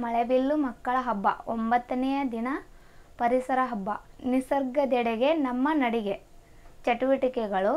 ಮಳೆಬಿಲ್ಲು ಮಕ್ಕಳ ಹಬ್ಬ ಒಂಬತ್ತನೆಯ ದಿನ ಪರಿಸರ ಹಬ್ಬ ನಿಸರ್ಗದೆಡೆಗೆ ನಮ್ಮ ನಡಿಗೆ ಚಟುವಟಿಕೆಗಳು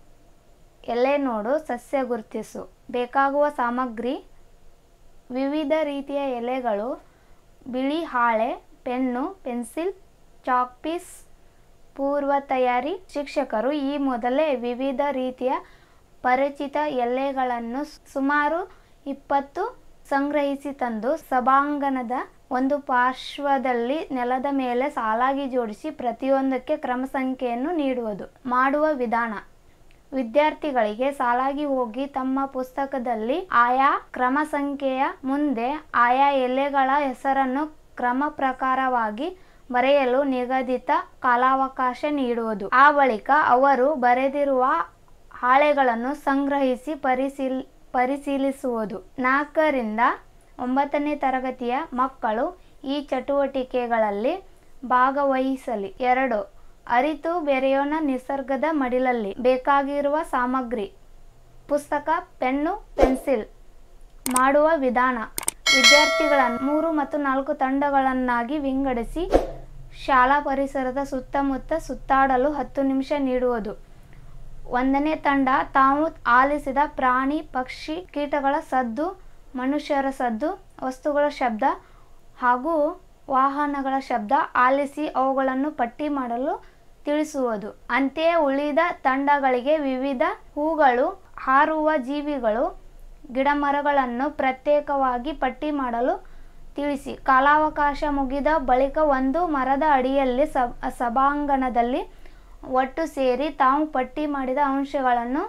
ಎಲೆ ನೋಡು ಸಸ್ಯ ಗುರುತಿಸು ಬೇಕಾಗುವ ಸಾಮಗ್ರಿ ವಿವಿಧ ರೀತಿಯ ಎಲೆಗಳು ಬಿಳಿ ಹಾಳೆ ಪೆನ್ನು ಪೆನ್ಸಿಲ್ ಚಾಕ್ ಪೀಸ್ ಪೂರ್ವ ತಯಾರಿ ಶಿಕ್ಷಕರು ಈ ಮೊದಲೇ ವಿವಿಧ ರೀತಿಯ ಪರಿಚಿತ ಎಲೆಗಳನ್ನು ಸುಮಾರು ಇಪ್ಪತ್ತು ಸಂಗ್ರಹಿಸಿ ತಂದು ಸಭಾಂಗಣದ ಒಂದು ಪಾರ್ಶ್ವದಲ್ಲಿ ನೆಲದ ಮೇಲೆ ಸಾಲಾಗಿ ಜೋಡಿಸಿ ಪ್ರತಿಯೊಂದಕ್ಕೆ ಕ್ರಮ ಸಂಖ್ಯೆಯನ್ನು ನೀಡುವುದು ಮಾಡುವ ವಿಧಾನ ವಿದ್ಯಾರ್ಥಿಗಳಿಗೆ ಸಾಲಾಗಿ ಹೋಗಿ ತಮ್ಮ ಪುಸ್ತಕದಲ್ಲಿ ಆಯಾ ಕ್ರಮ ಸಂಖ್ಯೆಯ ಮುಂದೆ ಆಯಾ ಎಲೆಗಳ ಹೆಸರನ್ನು ಕ್ರಮ ಪ್ರಕಾರವಾಗಿ ಬರೆಯಲು ನಿಗದಿತ ಕಾಲಾವಕಾಶ ನೀಡುವುದು ಆ ಬಳಿಕ ಅವರು ಬರೆದಿರುವ ಹಾಳೆಗಳನ್ನು ಸಂಗ್ರಹಿಸಿ ಪರಿಶೀಲ್ ಪರಿಶೀಲಿಸುವುದು ನಾಲ್ಕರಿಂದ ಒಂಬತ್ತನೇ ತರಗತಿಯ ಮಕ್ಕಳು ಈ ಚಟುವಟಿಕೆಗಳಲ್ಲಿ ಭಾಗವಹಿಸಲಿ ಎರಡು ಅರಿತು ಬೆರೆಯೋಣ ನಿಸರ್ಗದ ಮಡಿಲಲ್ಲಿ ಬೇಕಾಗಿರುವ ಸಾಮಗ್ರಿ ಪುಸ್ತಕ ಪೆನ್ನು ಪೆನ್ಸಿಲ್ ಮಾಡುವ ವಿಧಾನ ವಿದ್ಯಾರ್ಥಿಗಳನ್ನು ಮೂರು ಮತ್ತು ನಾಲ್ಕು ತಂಡಗಳನ್ನಾಗಿ ವಿಂಗಡಿಸಿ ಶಾಲಾ ಪರಿಸರದ ಸುತ್ತಮುತ್ತ ಸುತ್ತಾಡಲು ಹತ್ತು ನಿಮಿಷ ನೀಡುವುದು ಒಂದನೇ ತಂಡ ತಾವು ಆಲಿಸಿದ ಪ್ರಾಣಿ ಪಕ್ಷಿ ಕೀಟಗಳ ಸದ್ದು ಮನುಷ್ಯರ ಸದ್ದು ವಸ್ತುಗಳ ಶಬ್ದ ಹಾಗೂ ವಾಹನಗಳ ಶಬ್ದ ಆಲಿಸಿ ಅವುಗಳನ್ನು ಪಟ್ಟಿ ಮಾಡಲು ತಿಳಿಸುವುದು ಅಂತೆಯೇ ಉಳಿದ ತಂಡಗಳಿಗೆ ವಿವಿಧ ಹೂಗಳು ಹಾರುವ ಜೀವಿಗಳು ಗಿಡಮರಗಳನ್ನು ಪ್ರತ್ಯೇಕವಾಗಿ ಪಟ್ಟಿ ಮಾಡಲು ತಿಳಿಸಿ ಕಾಲಾವಕಾಶ ಮುಗಿದ ಬಳಿಕ ಒಂದು ಮರದ ಅಡಿಯಲ್ಲಿ ಸಬ್ ಸಭಾಂಗಣದಲ್ಲಿ ಒಟ್ಟು ಸೇರಿ ತಾವು ಪಟ್ಟಿ ಮಾಡಿದ ಅಂಶಗಳನ್ನು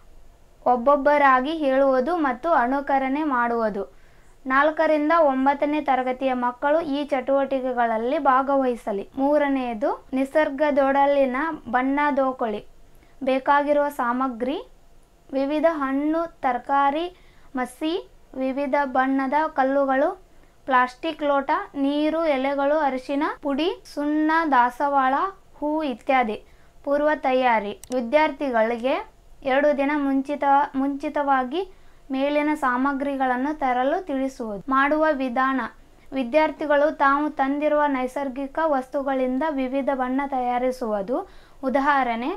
ಒಬ್ಬೊಬ್ಬರಾಗಿ ಹೇಳುವುದು ಮತ್ತು ಅನುಕರಣೆ ಮಾಡುವುದು ನಾಲ್ಕರಿಂದ ಒಂಬತ್ತನೇ ತರಗತಿಯ ಮಕ್ಕಳು ಈ ಚಟುವಟಿಕೆಗಳಲ್ಲಿ ಭಾಗವಹಿಸಲಿ ಮೂರನೆಯದು ನಿಸರ್ಗದೊಡಲಿನ ಬಣ್ಣ ದೋಕೊಳಿ ಬೇಕಾಗಿರುವ ಸಾಮಗ್ರಿ ವಿವಿಧ ಹಣ್ಣು ತರಕಾರಿ ಮಸಿ ವಿವಿಧ ಬಣ್ಣದ ಕಲ್ಲುಗಳು ಪ್ಲಾಸ್ಟಿಕ್ ಲೋಟ ನೀರು ಎಲೆಗಳು ಅರಿಶಿನ ಪುಡಿ ಸುಣ್ಣ ದಾಸವಾಳ ಹೂ ಇತ್ಯಾದಿ ಪೂರ್ವ ತಯಾರಿ ವಿದ್ಯಾರ್ಥಿಗಳಿಗೆ ಎರಡು ದಿನ ಮುಂಚಿತ ಮುಂಚಿತವಾಗಿ ಮೇಲಿನ ಸಾಮಗ್ರಿಗಳನ್ನು ತರಲು ತಿಳಿಸುವುದು ಮಾಡುವ ವಿಧಾನ ವಿದ್ಯಾರ್ಥಿಗಳು ತಾವು ತಂದಿರುವ ನೈಸರ್ಗಿಕ ವಸ್ತುಗಳಿಂದ ವಿವಿಧ ಬಣ್ಣ ತಯಾರಿಸುವುದು ಉದಾಹರಣೆ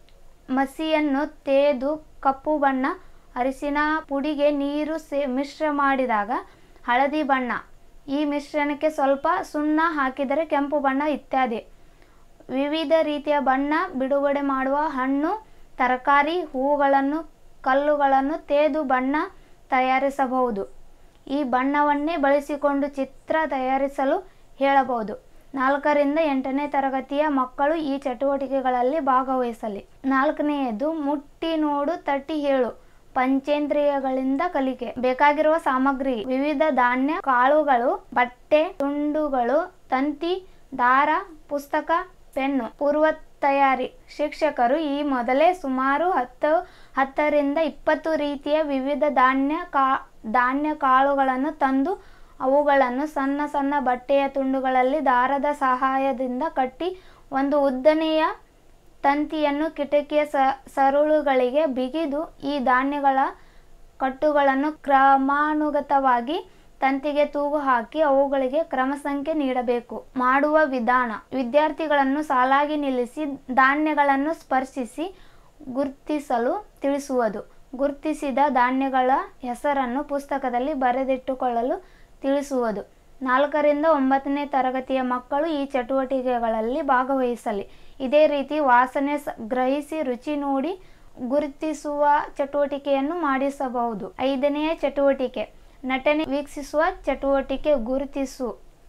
ಮಸಿಯನ್ನು ತೇದು ಕಪ್ಪು ಬಣ್ಣ ಅರಿಶಿನ ಪುಡಿಗೆ ನೀರು ಸೇ ಮಿಶ್ರ ಮಾಡಿದಾಗ ಹಳದಿ ಬಣ್ಣ ಈ ಮಿಶ್ರಣಕ್ಕೆ ಸ್ವಲ್ಪ ಸುಣ್ಣ ಹಾಕಿದರೆ ಕೆಂಪು ಬಣ್ಣ ಇತ್ಯಾದಿ ವಿವಿಧ ರೀತಿಯ ಬಣ್ಣ ಬಿಡುಗಡೆ ಮಾಡುವ ಹಣ್ಣು ತರಕಾರಿ ಹೂಗಳನ್ನು ಕಲ್ಲುಗಳನ್ನು ತೇದು ಬಣ್ಣ ತಯಾರಿಸಬಹುದು ಈ ಬಣ್ಣವನ್ನೇ ಬಳಸಿಕೊಂಡು ಚಿತ್ರ ತಯಾರಿಸಲು ಹೇಳಬಹುದು ನಾಲ್ಕರಿಂದ ಎಂಟನೇ ತರಗತಿಯ ಮಕ್ಕಳು ಈ ಚಟುವಟಿಕೆಗಳಲ್ಲಿ ಭಾಗವಹಿಸಲಿ ನಾಲ್ಕನೆಯದು ಮುಟ್ಟಿ ನೋಡು ತಟ್ಟಿ ಹೇಳು ಪಂಚೇಂದ್ರಿಯಗಳಿಂದ ಕಲಿಕೆ ಬೇಕಾಗಿರುವ ಸಾಮಗ್ರಿ ವಿವಿಧ ಧಾನ್ಯ ಕಾಳುಗಳು ಬಟ್ಟೆ ತುಂಡುಗಳು ತಂತಿ ದಾರ ಪುಸ್ತಕ ಪೆನ್ನು ಪೂರ್ವ ತಯಾರಿ ಶಿಕ್ಷಕರು ಈ ಮೊದಲೇ ಸುಮಾರು ಹತ್ತು ಹತ್ತರಿಂದ ಇಪ್ಪತ್ತು ರೀತಿಯ ವಿವಿಧ ಧಾನ್ಯ ಕಾ ಧಾನ್ಯ ಕಾಳುಗಳನ್ನು ತಂದು ಅವುಗಳನ್ನು ಸಣ್ಣ ಸಣ್ಣ ಬಟ್ಟೆಯ ತುಂಡುಗಳಲ್ಲಿ ದಾರದ ಸಹಾಯದಿಂದ ಕಟ್ಟಿ ಒಂದು ಉದ್ದನೆಯ ತಂತಿಯನ್ನು ಕಿಟಕಿಯ ಸ ಸರುಳುಗಳಿಗೆ ಬಿಗಿದು ಈ ಧಾನ್ಯಗಳ ಕಟ್ಟುಗಳನ್ನು ಕ್ರಮಾನುಗತವಾಗಿ ತಂತಿಗೆ ತೂಗು ಹಾಕಿ ಅವುಗಳಿಗೆ ಕ್ರಮ ಸಂಖ್ಯೆ ನೀಡಬೇಕು ಮಾಡುವ ವಿಧಾನ ವಿದ್ಯಾರ್ಥಿಗಳನ್ನು ಸಾಲಾಗಿ ನಿಲ್ಲಿಸಿ ಧಾನ್ಯಗಳನ್ನು ಸ್ಪರ್ಶಿಸಿ ಗುರ್ತಿಸಲು ತಿಳಿಸುವುದು ಗುರ್ತಿಸಿದ ಧಾನ್ಯಗಳ ಹೆಸರನ್ನು ಪುಸ್ತಕದಲ್ಲಿ ಬರೆದಿಟ್ಟುಕೊಳ್ಳಲು ತಿಳಿಸುವುದು ನಾಲ್ಕರಿಂದ ಒಂಬತ್ತನೇ ತರಗತಿಯ ಮಕ್ಕಳು ಈ ಚಟುವಟಿಕೆಗಳಲ್ಲಿ ಭಾಗವಹಿಸಲಿ ಇದೇ ರೀತಿ ವಾಸನೆ ಗ್ರಹಿಸಿ ರುಚಿ ನೋಡಿ ಗುರುತಿಸುವ ಚಟುವಟಿಕೆಯನ್ನು ಮಾಡಿಸಬಹುದು ಐದನೆಯ ಚಟುವಟಿಕೆ ನಟನೆ ವೀಕ್ಷಿಸುವ ಚಟುವಟಿಕೆ ಗುರುತಿಸು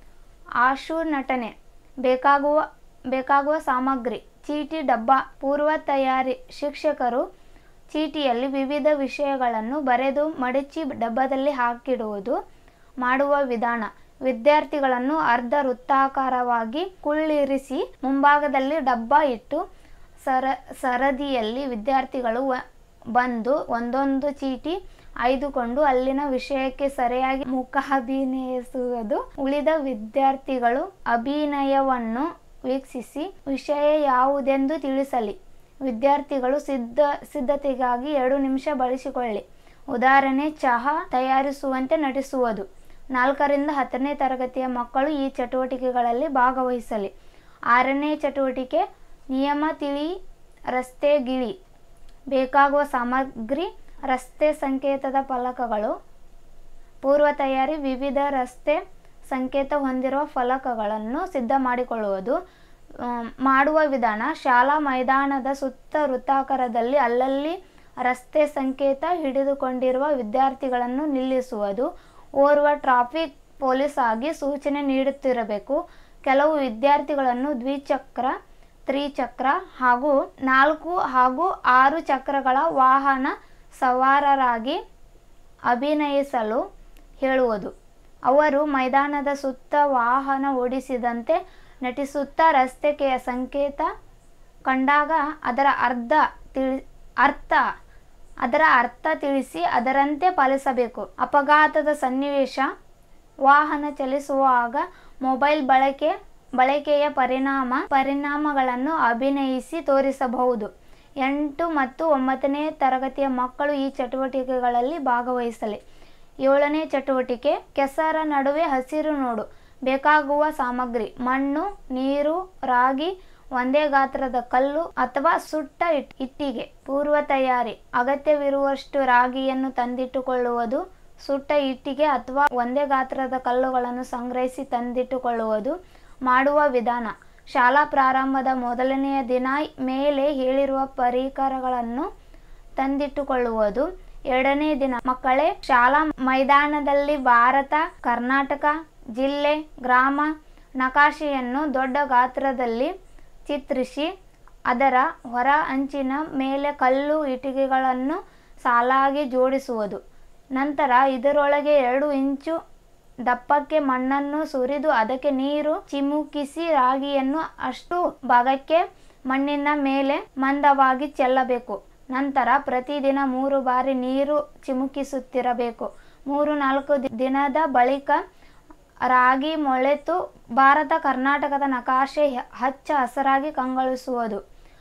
ಆಶು ನಟನೆ ಬೇಕಾಗುವ ಬೇಕಾಗುವ ಸಾಮಗ್ರಿ ಚೀಟಿ ಡಬ್ಬ ಪೂರ್ವ ತಯಾರಿ ಶಿಕ್ಷಕರು ಚೀಟಿಯಲ್ಲಿ ವಿವಿಧ ವಿಷಯಗಳನ್ನು ಬರೆದು ಮಡಚಿ ಡಬ್ಬದಲ್ಲಿ ಹಾಕಿಡುವುದು ಮಾಡುವ ವಿಧಾನ ವಿದ್ಯಾರ್ಥಿಗಳನ್ನು ಅರ್ಧ ವೃತ್ತಾಕಾರವಾಗಿ ಕುಳ್ಳಿರಿಸಿ ಮುಂಭಾಗದಲ್ಲಿ ಡಬ್ಬ ಇಟ್ಟು ಸರ ಸರದಿಯಲ್ಲಿ ವಿದ್ಯಾರ್ಥಿಗಳು ಬಂದು ಒಂದೊಂದು ಚೀಟಿ ಆಯ್ದುಕೊಂಡು ಅಲ್ಲಿನ ವಿಷಯಕ್ಕೆ ಸರಿಯಾಗಿ ಮುಖ ಅಭಿನಯಿಸುವುದು ಉಳಿದ ವಿದ್ಯಾರ್ಥಿಗಳು ಅಭಿನಯವನ್ನು ವೀಕ್ಷಿಸಿ ವಿಷಯ ಯಾವುದೆಂದು ತಿಳಿಸಲಿ ವಿದ್ಯಾರ್ಥಿಗಳು ಸಿದ್ಧ ಸಿದ್ಧತೆಗಾಗಿ ಎರಡು ನಿಮಿಷ ಬಳಸಿಕೊಳ್ಳಿ ಉದಾಹರಣೆ ಚಹಾ ತಯಾರಿಸುವಂತೆ ನಟಿಸುವುದು ನಾಲ್ಕರಿಂದ ಹತ್ತನೇ ತರಗತಿಯ ಮಕ್ಕಳು ಈ ಚಟುವಟಿಕೆಗಳಲ್ಲಿ ಭಾಗವಹಿಸಲಿ ಆರನೇ ಚಟುವಟಿಕೆ ನಿಯಮ ತಿಳಿ ರಸ್ತೆ ಗಿಳಿ ಬೇಕಾಗುವ ಸಾಮಗ್ರಿ ರಸ್ತೆ ಸಂಕೇತದ ಫಲಕಗಳು ಪೂರ್ವ ತಯಾರಿ ವಿವಿಧ ರಸ್ತೆ ಸಂಕೇತ ಹೊಂದಿರುವ ಫಲಕಗಳನ್ನು ಸಿದ್ಧ ಮಾಡಿಕೊಳ್ಳುವುದು ಆ, ಮಾಡುವ ವಿಧಾನ ಶಾಲಾ ಮೈದಾನದ ಸುತ್ತ ವೃತ್ತಾಕಾರದಲ್ಲಿ ಅಲ್ಲಲ್ಲಿ ರಸ್ತೆ ಸಂಕೇತ ಹಿಡಿದುಕೊಂಡಿರುವ ವಿದ್ಯಾರ್ಥಿಗಳನ್ನು ನಿಲ್ಲಿಸುವುದು ಓರ್ವ ಟ್ರಾಫಿಕ್ ಪೊಲೀಸ್ ಆಗಿ ಸೂಚನೆ ನೀಡುತ್ತಿರಬೇಕು ಕೆಲವು ವಿದ್ಯಾರ್ಥಿಗಳನ್ನು ದ್ವಿಚಕ್ರ ತ್ರಿಚಕ್ರ ಹಾಗೂ ನಾಲ್ಕು ಹಾಗೂ ಆರು ಚಕ್ರಗಳ ವಾಹನ ಸವಾರರಾಗಿ ಅಭಿನಯಿಸಲು ಹೇಳುವುದು ಅವರು ಮೈದಾನದ ಸುತ್ತ ವಾಹನ ಓಡಿಸಿದಂತೆ ನಟಿಸುತ್ತಾ ರಸ್ತೆ ಸಂಕೇತ ಕಂಡಾಗ ಅದರ ಅರ್ಧ ತಿಳಿ ಅರ್ಥ ಅದರ ಅರ್ಥ ತಿಳಿಸಿ ಅದರಂತೆ ಪಾಲಿಸಬೇಕು ಅಪಘಾತದ ಸನ್ನಿವೇಶ ವಾಹನ ಚಲಿಸುವಾಗ ಮೊಬೈಲ್ ಬಳಕೆ ಬಳಕೆಯ ಪರಿಣಾಮ ಪರಿಣಾಮಗಳನ್ನು ಅಭಿನಯಿಸಿ ತೋರಿಸಬಹುದು ಎಂಟು ಮತ್ತು ಒಂಬತ್ತನೇ ತರಗತಿಯ ಮಕ್ಕಳು ಈ ಚಟುವಟಿಕೆಗಳಲ್ಲಿ ಭಾಗವಹಿಸಲಿ ಏಳನೇ ಚಟುವಟಿಕೆ ಕೆಸರ ನಡುವೆ ಹಸಿರು ನೋಡು ಬೇಕಾಗುವ ಸಾಮಗ್ರಿ ಮಣ್ಣು ನೀರು ರಾಗಿ ಒಂದೇ ಗಾತ್ರದ ಕಲ್ಲು ಅಥವಾ ಸುಟ್ಟ ಇಟ್- ಇಟ್ಟಿಗೆ ಪೂರ್ವ ತಯಾರಿ ಅಗತ್ಯವಿರುವಷ್ಟು ರಾಗಿಯನ್ನು ತಂದಿಟ್ಟುಕೊಳ್ಳುವುದು ಸುಟ್ಟ ಇಟ್ಟಿಗೆ ಅಥವಾ ಒಂದೇ ಗಾತ್ರದ ಕಲ್ಲುಗಳನ್ನು ಸಂಗ್ರಹಿಸಿ ತಂದಿಟ್ಟುಕೊಳ್ಳುವುದು ಮಾಡುವ ವಿಧಾನ ಶಾಲಾ ಪ್ರಾರಂಭದ ಮೊದಲನೆಯ ದಿನ ಮೇಲೆ ಹೇಳಿರುವ ಪರಿಕರಗಳನ್ನು ತಂದಿಟ್ಟುಕೊಳ್ಳುವುದು ಎರಡನೇ ದಿನ ಮಕ್ಕಳೇ ಶಾಲಾ ಮೈದಾನದಲ್ಲಿ ಭಾರತ ಕರ್ನಾಟಕ ಜಿಲ್ಲೆ ಗ್ರಾಮ ನಕಾಶೆಯನ್ನು ದೊಡ್ಡ ಗಾತ್ರದಲ್ಲಿ ಚಿತ್ರಿಸಿ ಅದರ ಹೊರ ಅಂಚಿನ ಮೇಲೆ ಕಲ್ಲು ಇಟ್ಟಿಗೆಗಳನ್ನು ಸಾಲಾಗಿ ಜೋಡಿಸುವುದು ನಂತರ ಇದರೊಳಗೆ ಎರಡು ಇಂಚು ದಪ್ಪಕ್ಕೆ ಮಣ್ಣನ್ನು ಸುರಿದು ಅದಕ್ಕೆ ನೀರು ಚಿಮುಕಿಸಿ ರಾಗಿಯನ್ನು ಅಷ್ಟು ಭಾಗಕ್ಕೆ ಮಣ್ಣಿನ ಮೇಲೆ ಮಂದವಾಗಿ ಚೆಲ್ಲಬೇಕು ನಂತರ ಪ್ರತಿದಿನ ಮೂರು ಬಾರಿ ನೀರು ಚಿಮುಕಿಸುತ್ತಿರಬೇಕು ಮೂರು ನಾಲ್ಕು ದಿ- ದಿನದ ಬಳಿಕ ರಾಗಿ ಮೊಳೆತು ಭಾರತ ಕರ್ನಾಟಕದ ನಕಾಶೆ ಹ- ಹಚ್ಚ ಹಸರಾಗಿ ಕಂಗೊಳಿಸುವುದು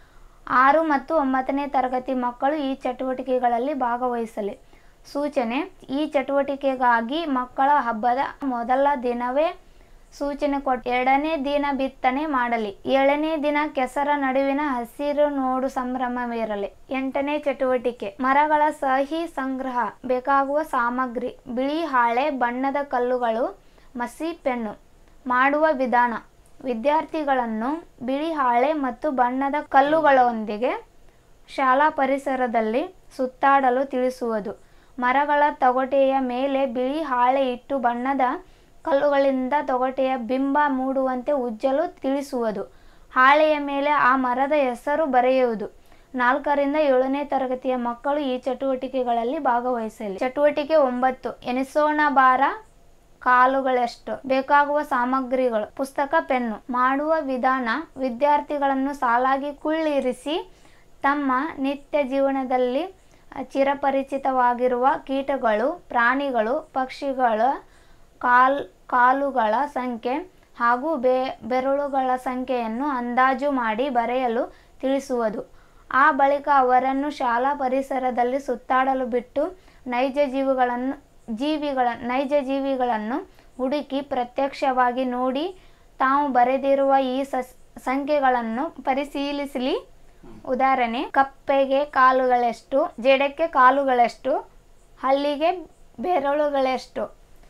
ಆರು ಮತ್ತು ಒಂಬತ್ತನೇ ತರಗತಿ ಮಕ್ಕಳು ಈ ಚಟುವಟಿಕೆಗಳಲ್ಲಿ ಭಾಗವಹಿಸಲಿ ಸೂಚನೆ ಈ ಚಟುವಟಿಕೆಗಾಗಿ ಮಕ್ಕಳ ಹಬ್ಬದ ಮೊದಲ ದಿನವೇ ಸೂಚನೆ ಕೊಟ್ಟು ಎರಡನೇ ದಿನ ಬಿತ್ತನೆ ಮಾಡಲಿ ಏಳನೇ ದಿನ ಕೆಸರ ನಡುವಿನ ಹಸಿರು ನೋಡು ಸಂಭ್ರಮವಿರಲಿ ಎಂಟನೇ ಚಟುವಟಿಕೆ ಮರಗಳ ಸಹಿ ಸಂಗ್ರಹ ಬೇಕಾಗುವ ಸಾಮಗ್ರಿ ಬಿಳಿ ಹಾಳೆ ಬಣ್ಣದ ಕಲ್ಲುಗಳು ಮಸಿ ಪೆನ್ನು ಮಾಡುವ ವಿಧಾನ ವಿದ್ಯಾರ್ಥಿಗಳನ್ನು ಬಿಳಿ ಹಾಳೆ ಮತ್ತು ಬಣ್ಣದ ಕಲ್ಲುಗಳೊಂದಿಗೆ ಶಾಲಾ ಪರಿಸರದಲ್ಲಿ ಸುತ್ತಾಡಲು ತಿಳಿಸುವುದು ಮರಗಳ ತೊಗಟೆಯ ಮೇಲೆ ಬಿಳಿ ಹಾಳೆ ಇಟ್ಟು ಬಣ್ಣದ ಕಲ್ಲುಗಳಿಂದ ತೊಗಟೆಯ ಬಿಂಬ ಮೂಡುವಂತೆ ಉಜ್ಜಲು ತಿಳಿಸುವುದು ಹಾಳೆಯ ಮೇಲೆ ಆ ಮರದ ಹೆಸರು ಬರೆಯುವುದು ನಾಲ್ಕರಿಂದ ಏಳನೇ ತರಗತಿಯ ಮಕ್ಕಳು ಈ ಚಟುವಟಿಕೆಗಳಲ್ಲಿ ಭಾಗವಹಿಸಲಿ ಚಟುವಟಿಕೆ ಒಂಬತ್ತು ಎನಿಸೋಣ ಬಾರ ಕಾಲುಗಳೆಷ್ಟು ಬೇಕಾಗುವ ಸಾಮಗ್ರಿಗಳು ಪುಸ್ತಕ ಪೆನ್ನು ಮಾಡುವ ವಿಧಾನ ವಿದ್ಯಾರ್ಥಿಗಳನ್ನು ಸಾಲಾಗಿ ಕುಳ್ಳಿರಿಸಿ ತಮ್ಮ ನಿತ್ಯ ಜೀವನದಲ್ಲಿ ಚಿರಪರಿಚಿತವಾಗಿರುವ ಕೀಟಗಳು ಪ್ರಾಣಿಗಳು ಪಕ್ಷಿಗಳ ಕಾಲ್ ಕಾಲುಗಳ ಸಂಖ್ಯೆ ಹಾಗೂ ಬೆ ಬೆರಳುಗಳ ಸಂಖ್ಯೆಯನ್ನು ಅಂದಾಜು ಮಾಡಿ ಬರೆಯಲು ತಿಳಿಸುವುದು ಆ ಬಳಿಕ ಅವರನ್ನು ಶಾಲಾ ಪರಿಸರದಲ್ಲಿ ಸುತ್ತಾಡಲು ಬಿಟ್ಟು ನೈಜ ಜೀವಿಗಳನ್ನು ಜೀವಿಗಳ ನೈಜ ಜೀವಿಗಳನ್ನು ಹುಡುಕಿ ಪ್ರತ್ಯಕ್ಷವಾಗಿ ನೋಡಿ ತಾವು ಬರೆದಿರುವ ಈ ಸಸ್ ಸಂಖ್ಯೆಗಳನ್ನು ಪರಿಶೀಲಿಸಲಿ ಉದಾಹರಣೆ ಕಪ್ಪೆಗೆ ಕಾಲುಗಳೆಷ್ಟು ಜೇಡಕ್ಕೆ ಕಾಲುಗಳೆಷ್ಟು ಹಲ್ಲಿಗೆ ಬೆರಳುಗಳೆಷ್ಟು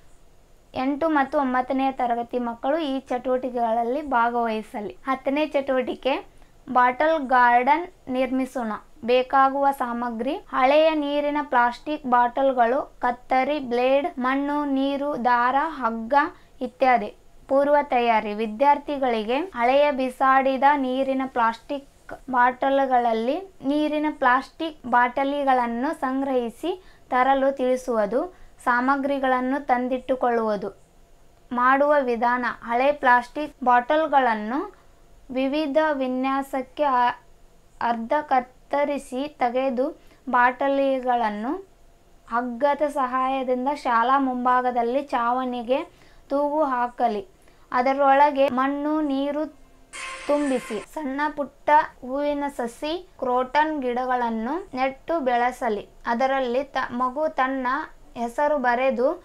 ಎಂಟು ಮತ್ತು ಒಂಬತ್ತನೇ ತರಗತಿ ಮಕ್ಕಳು ಈ ಚಟುವಟಿಕೆಗಳಲ್ಲಿ ಭಾಗವಹಿಸಲಿ ಹತ್ತನೇ ಚಟುವಟಿಕೆ ಬಾಟಲ್ ಗಾರ್ಡನ್ ನಿರ್ಮಿಸೋಣ ಬೇಕಾಗುವ ಸಾಮಗ್ರಿ ಹಳೆಯ ನೀರಿನ ಪ್ಲಾಸ್ಟಿಕ್ ಬಾಟಲ್ಗಳು ಕತ್ತರಿ ಬ್ಲೇಡ್ ಮಣ್ಣು ನೀರು ದಾರ ಹಗ್ಗ ಇತ್ಯಾದಿ ಪೂರ್ವ ತಯಾರಿ ವಿದ್ಯಾರ್ಥಿಗಳಿಗೆ ಹಳೆಯ ಬಿಸಾಡಿದ ನೀರಿನ ಪ್ಲಾಸ್ಟಿಕ್ ಬಾಟಲ್ಗಳಲ್ಲಿ ನೀರಿನ ಪ್ಲಾಸ್ಟಿಕ್ ಬಾಟಲಿಗಳನ್ನು ಸಂಗ್ರಹಿಸಿ ತರಲು ತಿಳಿಸುವುದು ಸಾಮಗ್ರಿಗಳನ್ನು ತಂದಿಟ್ಟುಕೊಳ್ಳುವುದು ಮಾಡುವ ವಿಧಾನ ಹಳೆ ಪ್ಲಾಸ್ಟಿಕ್ ಬಾಟಲ್ಗಳನ್ನು ವಿವಿಧ ವಿನ್ಯಾಸಕ್ಕೆ ಆ- ಅರ್ಧ ಕತ್ತರಿಸಿ ತೆಗೆದು ಬಾಟಲಿಗಳನ್ನು ಹಗ್ಗದ ಸಹಾಯದಿಂದ ಶಾಲಾ ಮುಂಭಾಗದಲ್ಲಿ ಚಾವಣಿಗೆ ತೂಗು ಹಾಕಲಿ ಅದರೊಳಗೆ ಮಣ್ಣು ನೀರು ತುಂಬಿಸಿ ಸಣ್ಣ ಪುಟ್ಟ ಹೂವಿನ ಸಸಿ ಕ್ರೋಟನ್ ಗಿಡಗಳನ್ನು ನೆಟ್ಟು ಬೆಳೆಸಲಿ ಅದರಲ್ಲಿ ತ ಮಗು ತನ್ನ ಹೆಸರು ಬರೆದು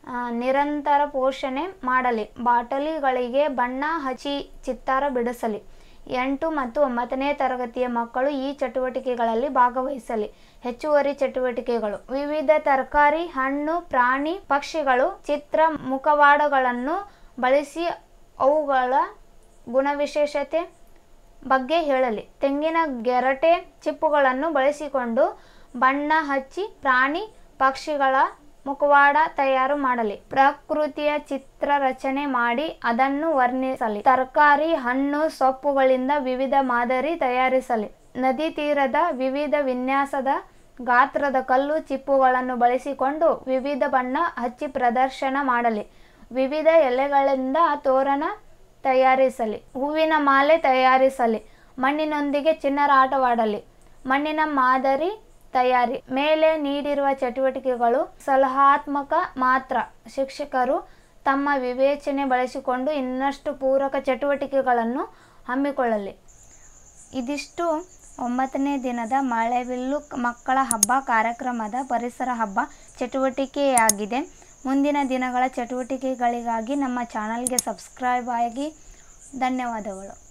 ಆ, ನಿರಂತರ ಪೋಷಣೆ ಮಾಡಲಿ ಬಾಟಲಿಗಳಿಗೆ ಬಣ್ಣ ಹಚ್ಚಿ ಚಿತ್ತಾರ ಬಿಡಿಸಲಿ ಎಂಟು ಮತ್ತು ಒಂಬತ್ತನೇ ತರಗತಿಯ ಮಕ್ಕಳು ಈ ಚಟುವಟಿಕೆಗಳಲ್ಲಿ ಭಾಗವಹಿಸಲಿ ಹೆಚ್ಚುವರಿ ಚಟುವಟಿಕೆಗಳು ವಿವಿಧ ತರಕಾರಿ ಹಣ್ಣು ಪ್ರಾಣಿ ಪಕ್ಷಿಗಳು ಚಿತ್ರ ಮುಖವಾಡಗಳನ್ನು ಬಳಸಿ ಅವುಗಳ ಗುಣವಿಶೇಷತೆ ಬಗ್ಗೆ ಹೇಳಲಿ ತೆಂಗಿನ ಗೆರಟೆ ಚಿಪ್ಪುಗಳನ್ನು ಬಳಸಿಕೊಂಡು ಬಣ್ಣ ಹಚ್ಚಿ ಪ್ರಾಣಿ ಪಕ್ಷಿಗಳ ಮುಖವಾಡ ತಯಾರು ಮಾಡಲಿ ಪ್ರಕೃತಿಯ ಚಿತ್ರ ರಚನೆ ಮಾಡಿ ಅದನ್ನು ವರ್ಣಿಸಲಿ ತರಕಾರಿ ಹಣ್ಣು ಸೊಪ್ಪುಗಳಿಂದ ವಿವಿಧ ಮಾದರಿ ತಯಾರಿಸಲಿ ನದಿ ತೀರದ ವಿವಿಧ ವಿನ್ಯಾಸದ ಗಾತ್ರದ ಕಲ್ಲು ಚಿಪ್ಪುಗಳನ್ನು ಬಳಸಿಕೊಂಡು ವಿವಿಧ ಬಣ್ಣ ಹಚ್ಚಿ ಪ್ರದರ್ಶನ ಮಾಡಲಿ ವಿವಿಧ ಎಲೆಗಳಿಂದ ತೋರಣ ತಯಾರಿಸಲಿ ಹೂವಿನ ಮಾಲೆ ತಯಾರಿಸಲಿ ಮಣ್ಣಿನೊಂದಿಗೆ ಚಿಣ್ಣರ ಆಟವಾಡಲಿ ಮಣ್ಣಿನ ಮಾದರಿ ತಯಾರಿ ಮೇಲೆ ನೀಡಿರುವ ಚಟುವಟಿಕೆಗಳು ಸಲಹಾತ್ಮಕ ಮಾತ್ರ ಶಿಕ್ಷಕರು ತಮ್ಮ ವಿವೇಚನೆ ಬಳಸಿಕೊಂಡು ಇನ್ನಷ್ಟು ಪೂರಕ ಚಟುವಟಿಕೆಗಳನ್ನು ಹಮ್ಮಿಕೊಳ್ಳಲಿ ಇದಿಷ್ಟು ಒಂಬತ್ತನೇ ದಿನದ ಮಳೆಬಿಲ್ಲು ಮಕ್ಕಳ ಹಬ್ಬ ಕಾರ್ಯಕ್ರಮದ ಪರಿಸರ ಹಬ್ಬ ಚಟುವಟಿಕೆಯಾಗಿದೆ ಮುಂದಿನ ದಿನಗಳ ಚಟುವಟಿಕೆಗಳಿಗಾಗಿ ನಮ್ಮ ಚಾನಲ್ಗೆ ಸಬ್ಸ್ಕ್ರೈಬ್ ಆಗಿ ಧನ್ಯವಾದಗಳು